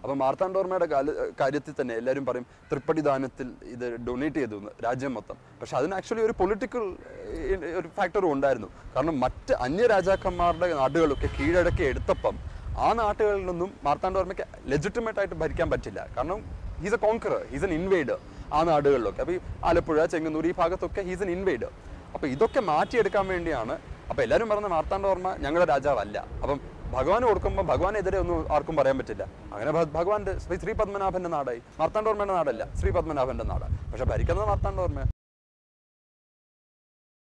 അപ്പം മാർത്താണ്ഡോർമ്മയുടെ കാല കാര്യത്തിൽ തന്നെ എല്ലാവരും പറയും തൃപ്പടി ദാനത്തിൽ ഇത് ഡൊണേറ്റ് ചെയ്തു എന്ന് രാജ്യം മൊത്തം പക്ഷെ അതിന് ആക്ച്വലി ഒരു പൊളിറ്റിക്കൽ ഒരു ഫാക്ടറും ഉണ്ടായിരുന്നു കാരണം മറ്റ് അന്യ രാജാക്കന്മാരുടെ നാടുകളൊക്കെ കീഴടക്കി എടുത്തപ്പം ആ നാട്ടുകളിലൊന്നും മാർത്താണ്ഡോർമ്മയ്ക്ക് ലെജിറ്റിമേറ്റ് ആയിട്ട് ഭരിക്കാൻ പറ്റില്ല കാരണം he's a conqueror he's an invader ആ നാടുകളിലൊക്കെ അപ്പോൾ ഈ ആലപ്പുഴ ചെങ്ങന്നൂർ ഈ ഭാഗത്തൊക്കെ ഹീസ് എൻ ഇൻവേഡർ അപ്പോൾ ഇതൊക്കെ മാറ്റിയെടുക്കാൻ വേണ്ടിയാണ് അപ്പോൾ എല്ലാവരും പറഞ്ഞ മാർത്താണ്ഡവർമ്മ ഞങ്ങളുടെ രാജാവല്ല അപ്പം ഭഗവാൻ കൊടുക്കുമ്പോൾ ഭഗവാനെതിരെ ഒന്നും ആർക്കും പറയാൻ പറ്റില്ല അങ്ങനെ ഭ- ഭഗവാന്റെ ശ്രീ ശ്രീ പത്മനാഭന്റെ നാടായി മാർത്താണ്ഡവർമ്മയുടെ നാടല്ല ശ്രീ പത്മനാഭന്റെ നാടാണ് പക്ഷെ ഭരിക്കുന്നത് മാർത്താണ്ഡവർമ്മ